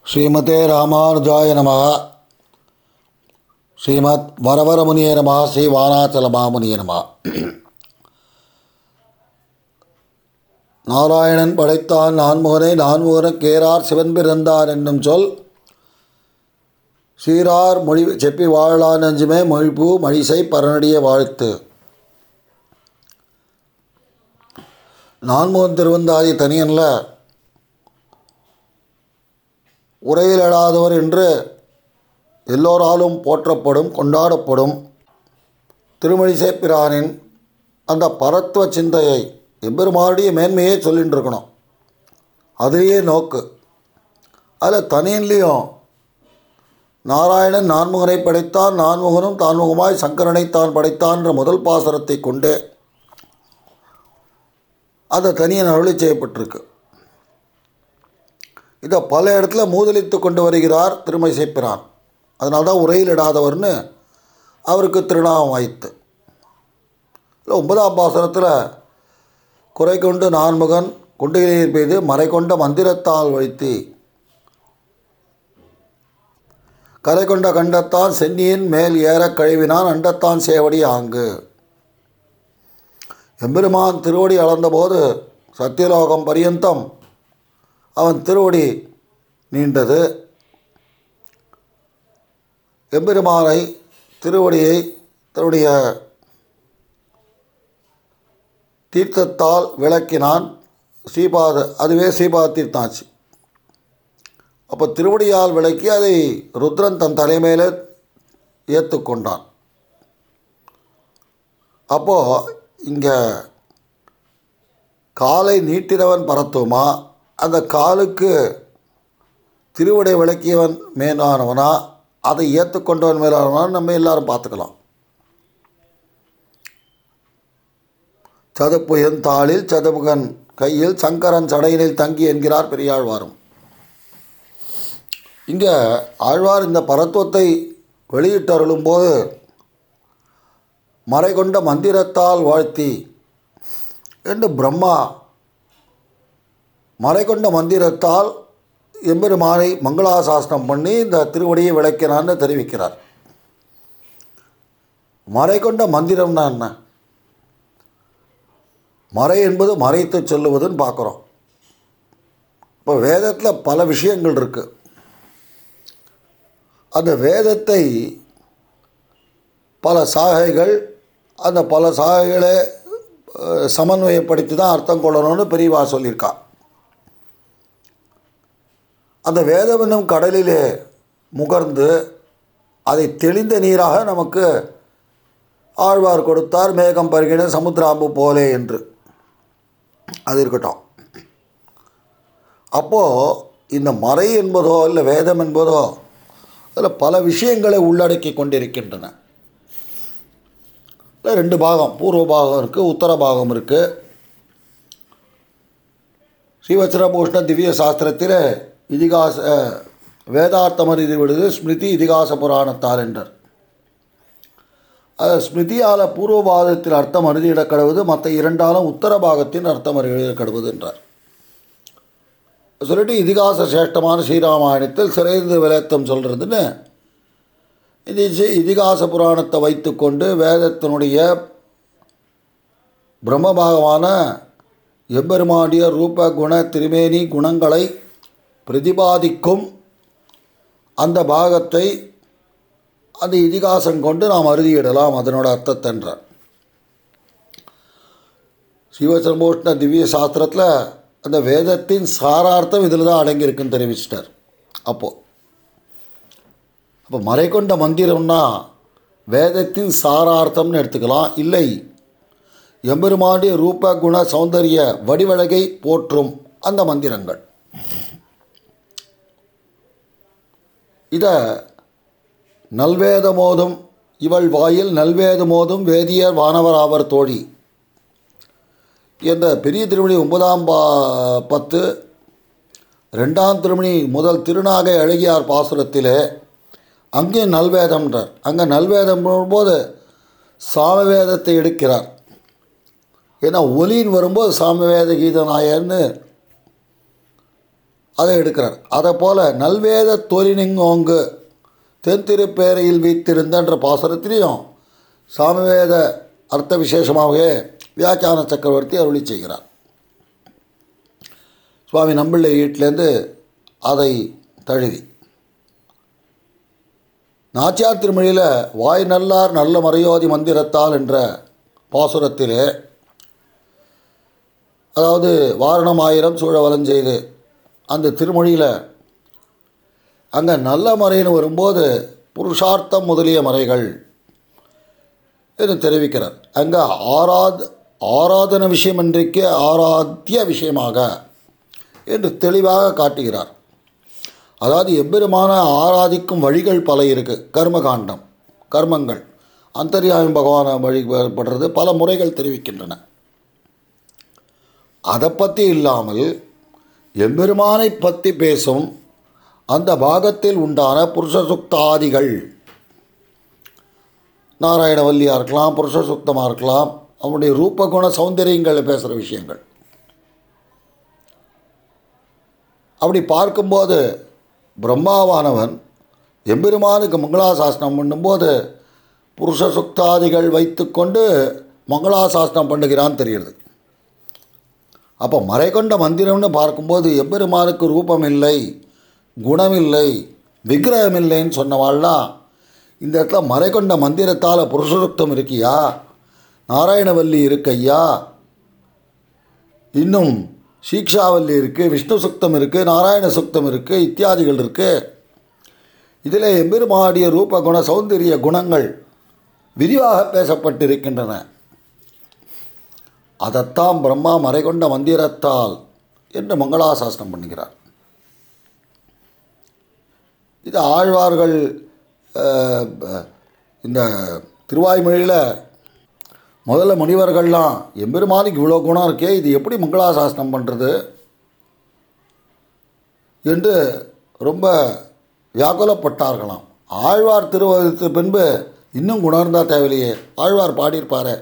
ஸ்ரீமதே ராமானுஜாய நம ஸ்ரீமத் வரவரமுனிய நம ஸ்ரீ வானாச்சல மாமுனிய நம நாராயணன் படைத்தான் நான்முகனை நான்முகனை கேரார் சிவன் பிறந்தார் என்னும் சொல் சீரார் மொழி செப்பி வாழலாம் நெஞ்சுமே மொழிப்பூ மழிசை பரநடிய வாழ்த்து நான்முகன் திருவந்தாதி தனியனில் உரையில் எழாதவர் என்று எல்லோராலும் போற்றப்படும் கொண்டாடப்படும் திருமழிசை பிரானின் அந்த பரத்துவ சிந்தையை எம்பெருமானுடைய மேன்மையே சொல்லிட்டு இருக்கணும் அதுலேயே நோக்கு அதில் தனியன்லேயும் நாராயணன் நான்முகனை படைத்தான் நான்முகனும் தான்முகமாய் சங்கரனை தான் படைத்தான்ற முதல் பாசரத்தை கொண்டு அந்த தனியன் அருளி செய்யப்பட்டிருக்கு இதை பல இடத்துல மூதலித்து கொண்டு வருகிறார் திருமை சேர்ப்பிறான் அதனால தான் உரையில் இடாதவர்னு அவருக்கு திருநாமம் வாய்த்து இல்லை ஒன்பதாம் பாசனத்தில் குறை கொண்டு நான்முகன் குண்டுகளில் பெய்து மறை கொண்ட மந்திரத்தால் வைத்து கரை கொண்ட கண்டத்தான் சென்னியின் மேல் ஏறக் கழுவினான் அண்டத்தான் சேவடி ஆங்கு எம்பெருமான் திருவடி அளந்தபோது சத்தியலோகம் பரியந்தம் அவன் திருவடி நீண்டது எம்பெருமானை திருவடியை தன்னுடைய தீர்த்தத்தால் விளக்கினான் ஸ்ரீபாத அதுவே ஸ்ரீபாத தீர்த்தாச்சு அப்போ திருவடியால் விளக்கி அதை ருத்ரன் தன் தலைமையில் ஏற்றுக்கொண்டான் அப்போது இங்கே காலை நீட்டினவன் பரத்துவமா அந்த காலுக்கு திருவடை விளக்கியவன் மேலானவனா அதை ஏற்றுக்கொண்டவன் மேலானவனா நம்ம எல்லாரும் பார்த்துக்கலாம் சதுப்புயன் தாளில் சதுமுகன் கையில் சங்கரன் சடையினில் தங்கி என்கிறார் பெரியாழ்வாரும் இங்கே ஆழ்வார் இந்த பரத்துவத்தை வெளியிட்டருளும் போது மறை கொண்ட மந்திரத்தால் வாழ்த்தி என்று பிரம்மா மறை கொண்ட மந்திரத்தால் எம்பெருமானை மங்களாசாசனம் பண்ணி இந்த திருவடியை விளக்கினான்னு தெரிவிக்கிறார் மறை கொண்ட மந்திரம்னா என்ன மறை என்பது மறைத்து சொல்லுவதுன்னு பார்க்குறோம் இப்போ வேதத்தில் பல விஷயங்கள் இருக்குது அந்த வேதத்தை பல சாகைகள் அந்த பல சாகைகளை சமன்வயப்படுத்தி தான் அர்த்தம் கொள்ளணும்னு பெரியவா சொல்லியிருக்கா அந்த வேதம் என்னும் கடலிலே முகர்ந்து அதை தெளிந்த நீராக நமக்கு ஆழ்வார் கொடுத்தார் மேகம் பருகின சமுத்திராம்பு போலே என்று அது இருக்கட்டும் அப்போது இந்த மறை என்பதோ இல்லை வேதம் என்பதோ அதில் பல விஷயங்களை உள்ளடக்கி கொண்டிருக்கின்றன ரெண்டு பாகம் பூர்வ பாகம் இருக்குது உத்தர பாகம் இருக்குது ஸ்ரீவத்ரபூஷ்ண திவ்ய சாஸ்திரத்தில் இதிகாச வேதார்த்தம் அறிந்து விடுது ஸ்மிருதி இதிகாச புராணத்தார் என்றார் அது ஸ்மிருதியால் பூர்வ பாகத்தில் அர்த்தம் அறுதியிடக் கடவுது மற்ற இரண்டாலும் உத்தர பாகத்தின் அர்த்தம் அறிவிடக் கடவுது என்றார் சொல்லிட்டு இதிகாச சிரேஷ்டமான ஸ்ரீராமாயணத்தில் சிறைந்து விளத்தம் சொல்கிறதுன்னு இது இதிகாச புராணத்தை வைத்துக்கொண்டு வேதத்தினுடைய பிரம்மபாகமான எம்பெருமாண்டிய ரூப குண திருமேனி குணங்களை பிரதிபாதிக்கும் அந்த பாகத்தை அந்த இதிகாசம் கொண்டு நாம் அறுதியிடலாம் அதனோட அர்த்தத்தென்றார் சிவசம்போஷ்ண திவ்ய சாஸ்திரத்தில் அந்த வேதத்தின் சாரார்த்தம் இதில் தான் அடங்கியிருக்குன்னு தெரிவிச்சிட்டார் அப்போது அப்போ மறை கொண்ட மந்திரம்னா வேதத்தின் சாரார்த்தம்னு எடுத்துக்கலாம் இல்லை எம்பெருமாண்டிய ரூப குண சௌந்தரிய வடிவழகை போற்றும் அந்த மந்திரங்கள் இதை நல்வேதமோதும் இவள் வாயில் நல்வேதமோதும் வேதியர் வானவர் ஆவர் தோழி என்ற பெரிய திருமணி ஒன்பதாம் பா பத்து ரெண்டாம் திருமணி முதல் திருநாகை அழகியார் பாசுரத்திலே அங்கே நல்வேதம்ன்றார் அங்கே நல்வேதம் போது சாமவேதத்தை எடுக்கிறார் ஏன்னா ஒலின்னு வரும்போது சாமவேத கீதநாயர்னு அதை எடுக்கிறார் அதை போல் நல்வேத தொழினிங்கோங்கு தென்திருப்பேரையில் வீத்திருந்தன்ற பாசுரத்திலையும் சாமவேத அர்த்த விசேஷமாகவே வியாக்கியான சக்கரவர்த்தி அருளி செய்கிறார் சுவாமி நம்பிள்ளை வீட்டிலேருந்து அதை தழுவி நாச்சியார் திருமொழியில் வாய் நல்லார் நல்ல மறையோதி மந்திரத்தால் என்ற பாசுரத்திலே அதாவது வாரணம் ஆயிரம் சூழ வலஞ்செய்து அந்த திருமொழியில் அங்கே நல்ல மறைன்னு வரும்போது புருஷார்த்தம் முதலிய மறைகள் என்று தெரிவிக்கிறார் அங்கே ஆராத் ஆராதன விஷயம் இன்றைக்கு ஆராத்திய விஷயமாக என்று தெளிவாக காட்டுகிறார் அதாவது எம்பெருமான ஆராதிக்கும் வழிகள் பல இருக்குது கர்மகாண்டம் கர்மங்கள் அந்தரியாயம் பகவானை வழிபடுறது பல முறைகள் தெரிவிக்கின்றன அதை பற்றி இல்லாமல் எம்பெருமானை பற்றி பேசும் அந்த பாகத்தில் உண்டான புருஷ சுக்தாதிகள் நாராயணவல்லியாக இருக்கலாம் புருஷ சுத்தமாக இருக்கலாம் அவனுடைய ரூபகுண சௌந்தரியங்களை பேசுகிற விஷயங்கள் அப்படி பார்க்கும்போது பிரம்மாவானவன் எம்பெருமானுக்கு மங்களாசாசனம் பண்ணும்போது புருஷ சுக்தாதிகள் வைத்துக்கொண்டு மங்களாசாசனம் பண்ணுகிறான்னு தெரியுது அப்போ மறைகொண்ட மந்திரம்னு பார்க்கும்போது எம்பெருமானுக்கு ரூபம் இல்லை குணமில்லை விக்கிரகம் இல்லைன்னு சொன்னவாள்லாம் இந்த இடத்துல மறைகொண்ட மந்திரத்தால் புருஷசுக்தம் இருக்கியா நாராயணவல்லி இருக்கையா இன்னும் சீக்ஷாவல்லி இருக்குது விஷ்ணு சுக்தம் இருக்குது நாராயண சுக்தம் இருக்குது இத்தியாதிகள் இருக்குது இதில் எம்பெருமாடிய ரூப குண சௌந்தரிய குணங்கள் விரிவாக பேசப்பட்டிருக்கின்றன அதைத்தான் பிரம்மா மறைகொண்ட மந்திரத்தால் என்று மங்களாசாசனம் பண்ணுகிறார் இது ஆழ்வார்கள் அஹ், இந்த திருவாய்மொழியில் முதல்ல முனிவர்கள்லாம் எம்பெருமானுக்கு இவ்வளோ குணம் இருக்கே இது எப்படி மங்களாசாசனம் பண்ணுறது என்று ரொம்ப வியாக்குலப்பட்டார்களாம் ஆழ்வார் திருவதற்கு பின்பு இன்னும் குணம் இருந்தால் தேவையில்லையே ஆழ்வார் பாடியிருப்பாரே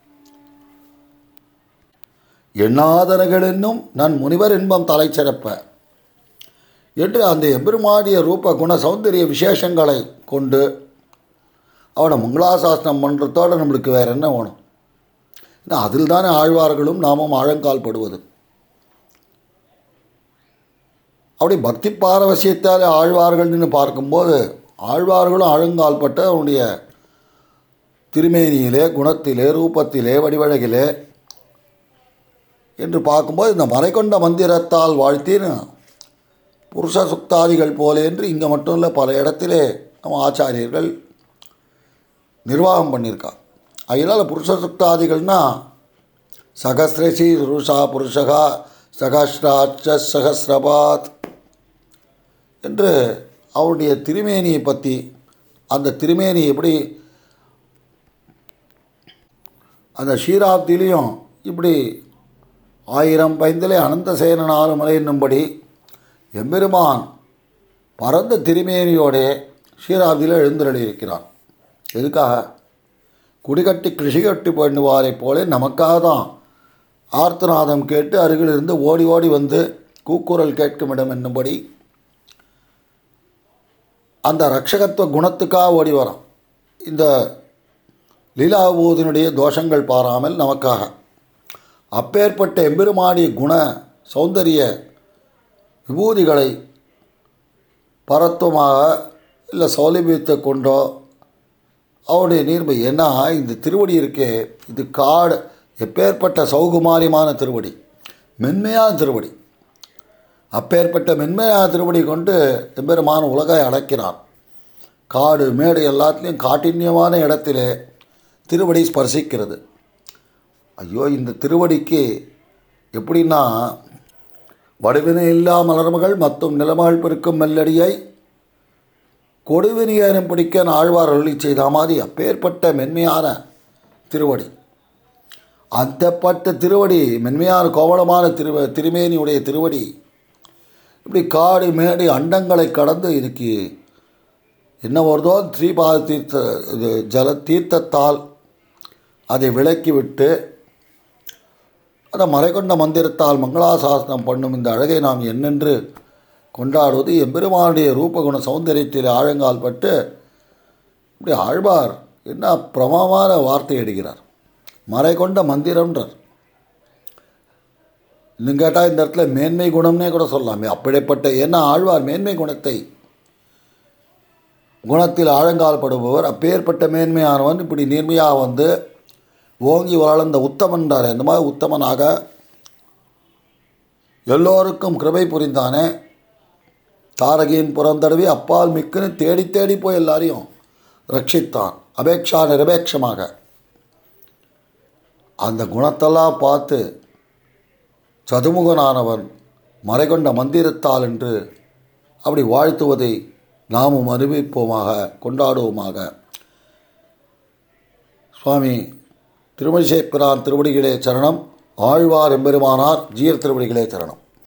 எண்ணாதனகள் என்னும் நான் முனிவர் இன்பம் தலை சிறப்ப என்று அந்த எம்பெருமாடிய ரூப குண சௌந்தரிய விசேஷங்களை கொண்டு அவனை மங்களாசாசனம் பண்ணுறதோடு நம்மளுக்கு வேறு என்ன வேணும் ஏன்னா அதில் தானே ஆழ்வார்களும் நாமும் ஆழங்கால் படுவது அப்படி பக்தி பாரவசியத்தால் ஆழ்வார்கள்னு பார்க்கும்போது ஆழ்வார்களும் ஆழங்கால் பட்டு அவனுடைய திருமேனியிலே குணத்திலே ரூபத்திலே வடிவழகிலே என்று பார்க்கும்போது இந்த மறைகொண்ட மந்திரத்தால் வாழ்த்தின்னு புருஷ சுக்தாதிகள் போல என்று இங்கே மட்டும் இல்லை பல இடத்திலே நம்ம ஆச்சாரியர்கள் நிர்வாகம் பண்ணியிருக்கா அதனால் புருஷ சுக்தாதிகள்னா சகசிரசி சுருஷா புருஷகா சகஸ்ராட்ச சகஸ்ரபாத் என்று அவருடைய திருமேனியை பற்றி அந்த திருமேனி எப்படி அந்த ஷீராப்திலையும் இப்படி ஆயிரம் பைந்திலே அனந்த சேனனாலு மலை என்னும்படி எம்பெருமான் பரந்த திருமேனியோடே ஷீராப்தியில் எழுந்தருளியிருக்கிறான் எதுக்காக குடிகட்டி கிருஷி கட்டி பண்ணுவாரைப் போல நமக்காக தான் ஆர்த்தநாதம் கேட்டு அருகிலிருந்து ஓடி ஓடி வந்து கூக்குரல் கேட்கும் இடம் என்னும்படி அந்த ரட்சகத்துவ குணத்துக்காக ஓடி வரான் இந்த லீலாபூதனுடைய தோஷங்கள் பாராமல் நமக்காக அப்பேற்பட்ட எம்பெருமாடிய குண சௌந்தரிய விபூதிகளை பரத்துவமாக இல்லை சௌலபியத்தை கொண்டோ அவருடைய நீர்மை ஏன்னா இந்த திருவடி இருக்கே இது காடு எப்பேற்பட்ட சௌகுமாரியமான திருவடி மென்மையான திருவடி அப்பேற்பட்ட மென்மையான திருவடி கொண்டு எம்பெருமான உலகை அடைக்கிறான் காடு மேடு எல்லாத்துலேயும் காட்டின்யமான இடத்திலே திருவடி ஸ்பர்சிக்கிறது ஐயோ இந்த திருவடிக்கு எப்படின்னா வடுவினை இல்லா மலர்மகள் மற்றும் நிலமகள் பெருக்கும் மெல்லடியை கொடுவினியனும் பிடிக்க ஆழ்வார் அருளி செய்த மாதிரி அப்பேற்பட்ட மென்மையான திருவடி அந்த பட்ட திருவடி மென்மையான கோவளமான திரு திருமேனியுடைய திருவடி இப்படி காடு மேடு அண்டங்களை கடந்து இன்னைக்கு என்ன வருதோ ஸ்ரீபாத தீர்த்த இது ஜல தீர்த்தத்தால் அதை விலக்கி விட்டு அந்த மறைகொண்ட மந்திரத்தால் மங்களாசாசனம் பண்ணும் இந்த அழகை நாம் என்னென்று கொண்டாடுவது எம்பெருமானுடைய ரூபகுண சௌந்தரியத்தில் ஆழங்கால் பட்டு இப்படி ஆழ்வார் என்ன பிரமமான வார்த்தை எடுக்கிறார் மறை கொண்ட மந்திரம்ன்றார் இன்னும் கேட்டால் இந்த இடத்துல மேன்மை குணம்னே கூட சொல்லலாமே அப்படிப்பட்ட என்ன ஆழ்வார் மேன்மை குணத்தை குணத்தில் ஆழங்கால் படுபவர் அப்பேற்பட்ட மேன்மையானவன் இப்படி நேர்மையாக வந்து ஓங்கி வளர்ந்த உத்தமன்றார் இந்த மாதிரி உத்தமனாக எல்லோருக்கும் கிருபை புரிந்தானே தாரகியின் புறந்தடவி அப்பால் மிக்குன்னு தேடி தேடி போய் எல்லாரையும் ரட்சித்தான் அபேக்ஷா நிரபேட்சமாக அந்த குணத்தெல்லாம் பார்த்து சதுமுகனானவன் மறைகொண்ட மந்திரத்தால் என்று அப்படி வாழ்த்துவதை நாமும் அறிவிப்போமாக கொண்டாடுவோமாக சுவாமி திருமணிசேப்பிரான் திருவடிகளே சரணம் ஆழ்வார் எம்பெருமானார் ஜீர் திருவடிகளே சரணம்